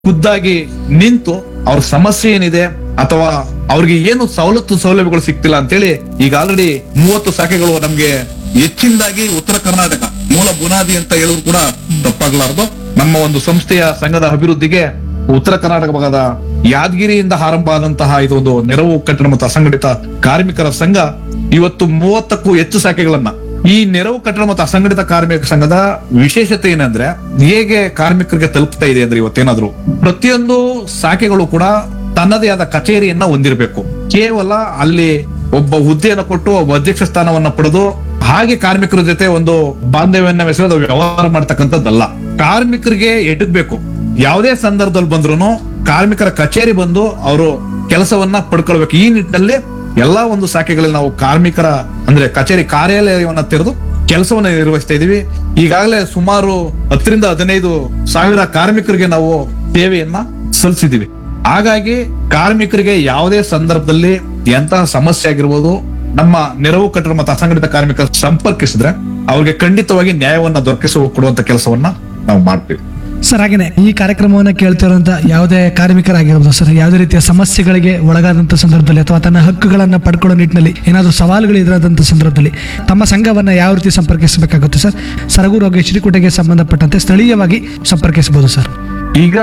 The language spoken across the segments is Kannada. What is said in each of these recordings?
ಖುದ್ದಾಗಿ ನಿಂತು ಅವ್ರ ಸಮಸ್ಯೆ ಏನಿದೆ ಅಥವಾ ಅವ್ರಿಗೆ ಏನು ಸವಲತ್ತು ಸೌಲಭ್ಯಗಳು ಸಿಗ್ತಿಲ್ಲ ಅಂತೇಳಿ ಈಗ ಆಲ್ರೆಡಿ ಮೂವತ್ತು ಶಾಖೆಗಳು ನಮ್ಗೆ ಹೆಚ್ಚಿನದಾಗಿ ಉತ್ತರ ಕರ್ನಾಟಕ ಮೂಲ ಬುನಾದಿ ಅಂತ ಹೇಳೋದು ಕೂಡ ತಪ್ಪಾಗ್ಲಾರ್ದು ನಮ್ಮ ಒಂದು ಸಂಸ್ಥೆಯ ಸಂಘದ ಅಭಿವೃದ್ಧಿಗೆ ಉತ್ತರ ಕರ್ನಾಟಕ ಭಾಗದ ಯಾದಗಿರಿಯಿಂದ ಆರಂಭ ಆದಂತಹ ಇದೊಂದು ನೆರವು ಕಟ್ಟಡ ಮತ್ತು ಅಸಂಘಟಿತ ಕಾರ್ಮಿಕರ ಸಂಘ ಇವತ್ತು ಮೂವತ್ತಕ್ಕೂ ಹೆಚ್ಚು ಶಾಖೆಗಳನ್ನ ಈ ನೆರವು ಕಟ್ಟಡ ಮತ್ತು ಅಸಂಘಟಿತ ಕಾರ್ಮಿಕ ಸಂಘದ ವಿಶೇಷತೆ ಏನಂದ್ರೆ ಹೇಗೆ ಕಾರ್ಮಿಕರಿಗೆ ತಲುಪ್ತಾ ಇದೆ ಅಂದ್ರೆ ಇವತ್ತೇನಾದ್ರು ಪ್ರತಿಯೊಂದು ಶಾಖೆಗಳು ಕೂಡ ತನ್ನದೇ ಆದ ಕಚೇರಿಯನ್ನ ಹೊಂದಿರಬೇಕು ಕೇವಲ ಅಲ್ಲಿ ಒಬ್ಬ ಹುದ್ದೆಯನ್ನು ಕೊಟ್ಟು ಒಬ್ಬ ಅಧ್ಯಕ್ಷ ಸ್ಥಾನವನ್ನ ಪಡೆದು ಹಾಗೆ ಕಾರ್ಮಿಕರ ಜೊತೆ ಒಂದು ಬಾಂಧವ್ಯವನ್ನ ಬೆಸೆದು ವ್ಯವಹಾರ ಮಾಡ್ತಕ್ಕಂಥದ್ದಲ್ಲ ಕಾರ್ಮಿಕರಿಗೆ ಎಟಕ್ಬೇಕು ಯಾವುದೇ ಸಂದರ್ಭದಲ್ಲಿ ಬಂದ್ರು ಕಾರ್ಮಿಕರ ಕಚೇರಿ ಬಂದು ಅವರು ಕೆಲಸವನ್ನ ಪಡ್ಕೊಳ್ಬೇಕು ಈ ನಿಟ್ಟಿನಲ್ಲಿ ಎಲ್ಲಾ ಒಂದು ಶಾಖೆಗಳಲ್ಲಿ ನಾವು ಕಾರ್ಮಿಕರ ಅಂದ್ರೆ ಕಚೇರಿ ಕಾರ್ಯಾಲಯವನ್ನ ತೆರೆದು ಕೆಲಸವನ್ನ ನಿರ್ವಹಿಸ್ತಾ ಇದೀವಿ ಈಗಾಗಲೇ ಸುಮಾರು ಹತ್ತರಿಂದ ಹದಿನೈದು ಸಾವಿರ ಕಾರ್ಮಿಕರಿಗೆ ನಾವು ಸೇವೆಯನ್ನ ಸಲ್ಲಿಸಿದೀವಿ ಹಾಗಾಗಿ ಕಾರ್ಮಿಕರಿಗೆ ಯಾವುದೇ ಸಂದರ್ಭದಲ್ಲಿ ಎಂತಹ ಸಮಸ್ಯೆ ಆಗಿರ್ಬೋದು ನಮ್ಮ ನೆರವು ಕಟ್ಟಡ ಮತ್ತು ಅಸಂಘಟಿತ ಕಾರ್ಮಿಕರ ಸಂಪರ್ಕಿಸಿದ್ರೆ ಅವ್ರಿಗೆ ಖಂಡಿತವಾಗಿ ನ್ಯಾಯವನ್ನ ದೊರಕಿಸುವ ಕೊಡುವಂತ ಕೆಲಸವನ್ನ ನಾವು ಮಾಡ್ತೀವಿ ಸರ್ ಹಾಗೇನೆ ಈ ಕಾರ್ಯಕ್ರಮವನ್ನು ಕೇಳ್ತಿರೋಂಥ ಯಾವುದೇ ಕಾರ್ಮಿಕರಾಗಿರ್ಬೋದು ಸರ್ ಯಾವುದೇ ರೀತಿಯ ಸಮಸ್ಯೆಗಳಿಗೆ ಒಳಗಾದಂಥ ಸಂದರ್ಭದಲ್ಲಿ ಅಥವಾ ತನ್ನ ಹಕ್ಕುಗಳನ್ನು ಪಡ್ಕೊಳ್ಳೋ ನಿಟ್ಟಿನಲ್ಲಿ ಏನಾದರೂ ಸವಾಲುಗಳು ಎದುರಾದಂಥ ಸಂದರ್ಭದಲ್ಲಿ ತಮ್ಮ ಸಂಘವನ್ನು ಯಾವ ರೀತಿ ಸಂಪರ್ಕಿಸಬೇಕಾಗುತ್ತೆ ಸರ್ ಸರಗೂರು ಹಾಗೂ ಶ್ರೀಕೋಟೆಗೆ ಸಂಬಂಧಪಟ್ಟಂತೆ ಸ್ಥಳೀಯವಾಗಿ ಸಂಪರ್ಕಿಸಬಹುದು ಸರ್ ಈಗ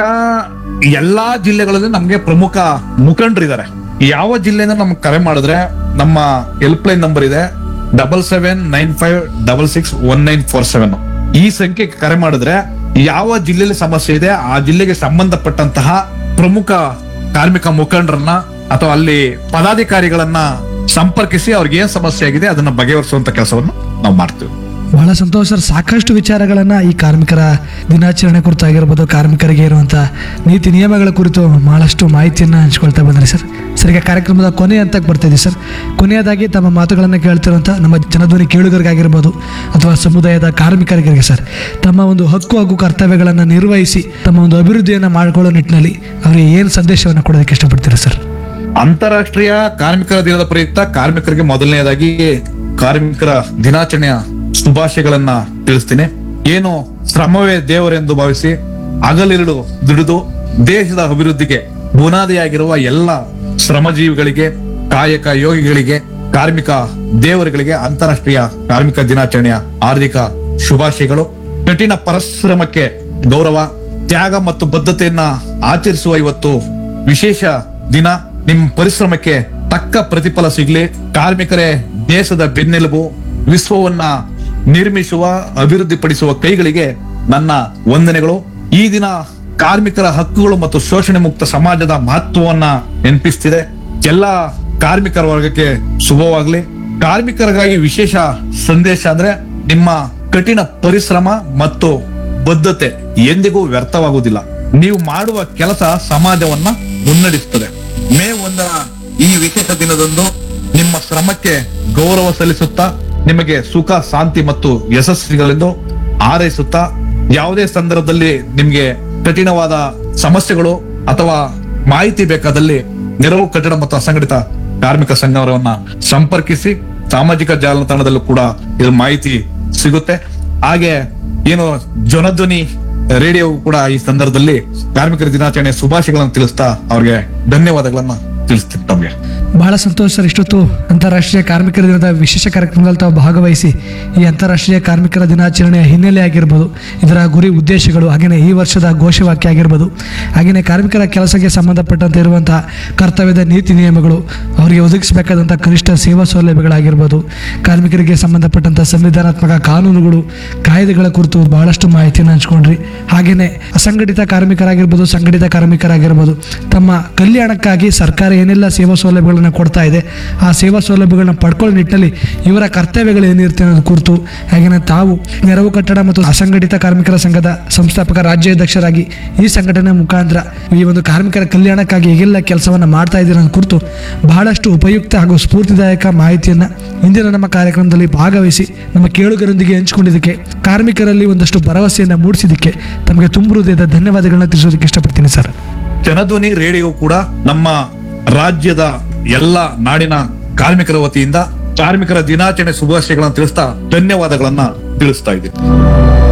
ಎಲ್ಲಾ ಜಿಲ್ಲೆಗಳಲ್ಲಿ ನಮ್ಗೆ ಪ್ರಮುಖ ಮುಖಂಡರಿದ್ದಾರೆ ಯಾವ ಜಿಲ್ಲೆಯಿಂದ ನಮ್ಗೆ ಕರೆ ಮಾಡಿದ್ರೆ ನಮ್ಮ ಹೆಲ್ಪ್ ಲೈನ್ ನಂಬರ್ ಇದೆ double seven nine five double six one nine four seven ಈ ಸಂಖ್ಯೆಗೆ ಕರೆ ಮಾಡಿದ್ರೆ ಯಾವ ಜಿಲ್ಲೆಯಲ್ಲಿ ಸಮಸ್ಯೆ ಇದೆ ಆ ಜಿಲ್ಲೆಗೆ ಸಂಬಂಧಪಟ್ಟಂತಹ ಪ್ರಮುಖ ಕಾರ್ಮಿಕ ಮುಖಂಡರನ್ನ ಅಥವಾ ಅಲ್ಲಿ ಪದಾಧಿಕಾರಿಗಳನ್ನ ಸಂಪರ್ಕಿಸಿ ಅವ್ರಿಗೆ ಏನ್ ಸಮಸ್ಯೆ ಆಗಿದೆ ಅದನ್ನ ಬಗೆಹರಿಸುವಂತ ಕೆಲಸವನ್ನು ನಾವು ಮಾಡ್ತೀವಿ ಬಹಳ ಸಂತೋಷ ಸರ್ ಸಾಕಷ್ಟು ವಿಚಾರಗಳನ್ನ ಈ ಕಾರ್ಮಿಕರ ದಿನಾಚರಣೆ ಕುರಿತಾಗಿರ್ಬೋದು ಕಾರ್ಮಿಕರಿಗೆ ಇರುವಂತ ನೀತಿ ನಿಯಮಗಳ ಕುರಿತು ಬಹಳಷ್ಟು ಮಾಹಿತಿಯನ್ನ ಹಂಚ್ಕೊಳ್ತಾ ಬಂದ್ರಿ ಸರ್ ಸರ್ ಈಗ ಕಾರ್ಯಕ್ರಮದ ಕೊನೆ ಹಂತಕ್ಕೆ ಬರ್ತಾ ಇದೆ ಸರ್ ಕೊನೆಯದಾಗಿ ತಮ್ಮ ಮಾತುಗಳನ್ನು ಕೇಳ್ತಿರುವಂಥ ನಮ್ಮ ಜನಧ್ವನಿ ಕೇಳುಗರಿಗಾಗಿರ್ಬೋದು ಅಥವಾ ಸಮುದಾಯದ ಕಾರ್ಮಿಕರಿಗೆ ಸರ್ ತಮ್ಮ ಒಂದು ಹಕ್ಕು ಹಾಗೂ ಕರ್ತವ್ಯಗಳನ್ನು ನಿರ್ವಹಿಸಿ ತಮ್ಮ ಒಂದು ಅಭಿವೃದ್ಧಿಯನ್ನು ಮಾಡಿಕೊಳ್ಳೋ ನಿಟ್ಟಿನಲ್ಲಿ ಅವರಿಗೆ ಏನು ಸಂದೇಶವನ್ನು ಕೊಡೋದಕ್ಕೆ ಇಷ್ಟಪಡ್ತೀರಾ ಸರ್ ಅಂತಾರಾಷ್ಟ್ರೀಯ ಕಾರ್ಮಿಕರ ದಿನದ ಪ್ರಯುಕ್ತ ಕಾರ್ಮಿಕರಿಗೆ ಮೊದಲನೆಯದಾಗಿ ಕಾರ್ಮಿಕರ ದಿನಾಚರಣೆಯ ಶುಭಾಶಯಗಳನ್ನ ತಿಳಿಸ್ತೀನಿ ಏನು ಶ್ರಮವೇ ದೇವರೆಂದು ಭಾವಿಸಿ ಹಗಲಿರುಳು ದುಡಿದು ದೇಶದ ಅಭಿವೃದ್ಧಿಗೆ ಬುನಾದಿಯಾಗಿರುವ ಎಲ್ಲ ಶ್ರಮಜೀವಿಗಳಿಗೆ ಕಾಯಕ ಯೋಗಿಗಳಿಗೆ ಕಾರ್ಮಿಕ ದೇವರುಗಳಿಗೆ ಅಂತಾರಾಷ್ಟ್ರೀಯ ಕಾರ್ಮಿಕ ದಿನಾಚರಣೆಯ ಹಾರ್ದಿಕ ಶುಭಾಶಯಗಳು ಕಠಿಣ ಪರಿಶ್ರಮಕ್ಕೆ ಗೌರವ ತ್ಯಾಗ ಮತ್ತು ಬದ್ಧತೆಯನ್ನ ಆಚರಿಸುವ ಇವತ್ತು ವಿಶೇಷ ದಿನ ನಿಮ್ ಪರಿಶ್ರಮಕ್ಕೆ ತಕ್ಕ ಪ್ರತಿಫಲ ಸಿಗ್ಲಿ ಕಾರ್ಮಿಕರೇ ದೇಶದ ಬೆನ್ನೆಲುಬು ವಿಶ್ವವನ್ನ ನಿರ್ಮಿಸುವ ಅಭಿವೃದ್ಧಿಪಡಿಸುವ ಕೈಗಳಿಗೆ ನನ್ನ ವಂದನೆಗಳು ಈ ದಿನ ಕಾರ್ಮಿಕರ ಹಕ್ಕುಗಳು ಮತ್ತು ಶೋಷಣೆ ಮುಕ್ತ ಸಮಾಜದ ಮಹತ್ವವನ್ನ ನೆನಪಿಸ್ತಿದೆ ಎಲ್ಲ ಕಾರ್ಮಿಕರ ವರ್ಗಕ್ಕೆ ಶುಭವಾಗ್ಲಿ ಕಾರ್ಮಿಕರಿಗಾಗಿ ವಿಶೇಷ ಸಂದೇಶ ಅಂದ್ರೆ ನಿಮ್ಮ ಕಠಿಣ ಪರಿಶ್ರಮ ಮತ್ತು ಬದ್ಧತೆ ಎಂದಿಗೂ ವ್ಯರ್ಥವಾಗುವುದಿಲ್ಲ ನೀವು ಮಾಡುವ ಕೆಲಸ ಸಮಾಜವನ್ನ ಮುನ್ನಡೆಸುತ್ತದೆ ಮೇ ಒಂದರ ಈ ವಿಶೇಷ ದಿನದಂದು ನಿಮ್ಮ ಶ್ರಮಕ್ಕೆ ಗೌರವ ಸಲ್ಲಿಸುತ್ತಾ ನಿಮಗೆ ಸುಖ ಶಾಂತಿ ಮತ್ತು ಯಶಸ್ವಿಗಳೆಂದು ಹಾರೈಸುತ್ತಾ ಯಾವುದೇ ಸಂದರ್ಭದಲ್ಲಿ ನಿಮ್ಗೆ ಕಠಿಣವಾದ ಸಮಸ್ಯೆಗಳು ಅಥವಾ ಮಾಹಿತಿ ಬೇಕಾದಲ್ಲಿ ನೆರವು ಕಟ್ಟಡ ಮತ್ತು ಅಸಂಘಟಿತ ಕಾರ್ಮಿಕ ಸಂಘವನ್ನ ಸಂಪರ್ಕಿಸಿ ಸಾಮಾಜಿಕ ಜಾಲತಾಣದಲ್ಲೂ ಕೂಡ ಇದು ಮಾಹಿತಿ ಸಿಗುತ್ತೆ ಹಾಗೆ ಏನು ಜನಧ್ವನಿ ರೇಡಿಯೋ ಕೂಡ ಈ ಸಂದರ್ಭದಲ್ಲಿ ಕಾರ್ಮಿಕರ ದಿನಾಚರಣೆ ಶುಭಾಶಯಗಳನ್ನು ತಿಳಿಸ್ತಾ ಅವ್ರಿಗೆ ಧನ್ಯವಾದಗಳನ್ನ ತಿಳಿಸ್ತೀನಿ ತಮಗೆ ಬಹಳ ಸಂತೋಷ ಸರ್ ಇಷ್ಟೊತ್ತು ಅಂತಾರಾಷ್ಟ್ರೀಯ ಕಾರ್ಮಿಕರ ದಿನದ ವಿಶೇಷ ಕಾರ್ಯಕ್ರಮದಲ್ಲಿ ತಾವು ಭಾಗವಹಿಸಿ ಈ ಅಂತಾರಾಷ್ಟ್ರೀಯ ಕಾರ್ಮಿಕರ ದಿನಾಚರಣೆಯ ಹಿನ್ನೆಲೆ ಆಗಿರ್ಬೋದು ಇದರ ಗುರಿ ಉದ್ದೇಶಗಳು ಹಾಗೆಯೇ ಈ ವರ್ಷದ ಘೋಷವಾಕ್ಯ ಆಗಿರ್ಬೋದು ಹಾಗೆಯೇ ಕಾರ್ಮಿಕರ ಕೆಲಸಕ್ಕೆ ಸಂಬಂಧಪಟ್ಟಂತೆ ಇರುವಂತಹ ಕರ್ತವ್ಯದ ನೀತಿ ನಿಯಮಗಳು ಅವರಿಗೆ ಒದಗಿಸಬೇಕಾದಂಥ ಕನಿಷ್ಠ ಸೇವಾ ಸೌಲಭ್ಯಗಳಾಗಿರ್ಬೋದು ಕಾರ್ಮಿಕರಿಗೆ ಸಂಬಂಧಪಟ್ಟಂಥ ಸಂವಿಧಾನಾತ್ಮಕ ಕಾನೂನುಗಳು ಕಾಯ್ದೆಗಳ ಕುರಿತು ಬಹಳಷ್ಟು ಮಾಹಿತಿಯನ್ನು ಹಂಚ್ಕೊಂಡ್ರಿ ಹಾಗೆಯೇ ಅಸಂಘಟಿತ ಕಾರ್ಮಿಕರಾಗಿರ್ಬೋದು ಸಂಘಟಿತ ಕಾರ್ಮಿಕರಾಗಿರ್ಬೋದು ತಮ್ಮ ಕಲ್ಯಾಣಕ್ಕಾಗಿ ಸರ್ಕಾರ ಏನೆಲ್ಲ ಸೇವಾ ಸೌಲಭ್ಯಗಳನ್ನು ಕೊಡ್ತಾ ಇದೆ ಆ ಸೇವಾ ಸೌಲಭ್ಯಗಳನ್ನ ಪಡ್ಕೊಳ್ಳೋ ನಿಟ್ಟಿನಲ್ಲಿ ಇವರ ಕರ್ತವ್ಯಗಳು ಏನಿರುತ್ತೆ ಅನ್ನೋದು ಕುರಿತು ಹಾಗೆಯೇ ತಾವು ನೆರವು ಕಟ್ಟಡ ಮತ್ತು ಅಸಂಘಟಿತ ಕಾರ್ಮಿಕರ ಸಂಘದ ಸಂಸ್ಥಾಪಕ ರಾಜ್ಯಾಧ್ಯಕ್ಷರಾಗಿ ಈ ಸಂಘಟನೆ ಮುಖಾಂತರ ಈ ಒಂದು ಕಾರ್ಮಿಕರ ಕಲ್ಯಾಣಕ್ಕಾಗಿ ಹೇಗೆಲ್ಲ ಕೆಲಸವನ್ನು ಮಾಡ್ತಾ ಇದ್ದೀರ ಅನ್ನೋ ಕುರಿತು ಬಹಳಷ್ಟು ಉಪಯುಕ್ತ ಹಾಗೂ ಸ್ಫೂರ್ತಿದಾಯಕ ಮಾಹಿತಿಯನ್ನು ಇಂದಿನ ನಮ್ಮ ಕಾರ್ಯಕ್ರಮದಲ್ಲಿ ಭಾಗವಹಿಸಿ ನಮ್ಮ ಕೇಳುಗರೊಂದಿಗೆ ಹಂಚಿಕೊಂಡಿದ್ದಕ್ಕೆ ಕಾರ್ಮಿಕರಲ್ಲಿ ಒಂದಷ್ಟು ಭರವಸೆಯನ್ನು ಮೂಡಿಸಿದ್ದಕ್ಕೆ ತಮಗೆ ತುಂಬ ಹೃದಯದ ಧನ್ಯವಾದಗಳನ್ನ ತಿಳಿಸೋದಕ್ಕೆ ಇಷ್ಟಪಡ್ತೀನಿ ಸರ್ ಜನಧ್ವನಿ ರೇಡಿಯೋ ಕೂಡ ನಮ್ಮ ರಾಜ್ಯದ ಎಲ್ಲ ನಾಡಿನ ಕಾರ್ಮಿಕರ ವತಿಯಿಂದ ಕಾರ್ಮಿಕರ ದಿನಾಚರಣೆ ಶುಭಾಶಯಗಳನ್ನು ತಿಳಿಸ್ತಾ ಧನ್ಯವಾದಗಳನ್ನ ತಿಳಿಸ್ತಾ ಇದ್ದೀನಿ